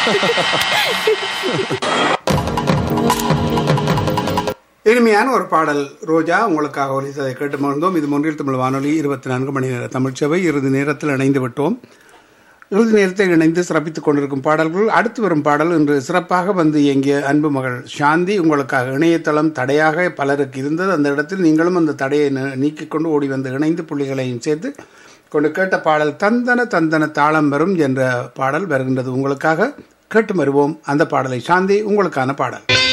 இனிமையான ஒரு பாடல் ரோஜா உங்களுக்காக ஒலித்ததை கேட்டு மகிழ்ந்தோம் இது மொன்றில் தமிழ் வானொலி இருபத்தி நான்கு மணி நேர தமிழ்ச்சபை இறுதி நேரத்தில் இணைந்து விட்டோம் இறுதி நேரத்தில் இணைந்து சிறப்பித்துக் கொண்டிருக்கும் பாடல்கள் அடுத்து வரும் பாடல் இன்று சிறப்பாக வந்து இயங்கிய அன்பு மகள் சாந்தி உங்களுக்காக இணையதளம் தடையாக பலருக்கு இருந்தது அந்த இடத்தில் நீங்களும் அந்த தடையை நீ- நீக்கிக் கொண்டு ஓடி வந்து இணைந்து புள்ளிகளையும் சேர்த்து கொண்டு கேட்ட பாடல் தந்தன தந்தன தாளம் வரும் என்ற பாடல் வருகின்றது உங்களுக்காக கேட்டு வருவோம் அந்த பாடலை சாந்தி உங்களுக்கான பாடல்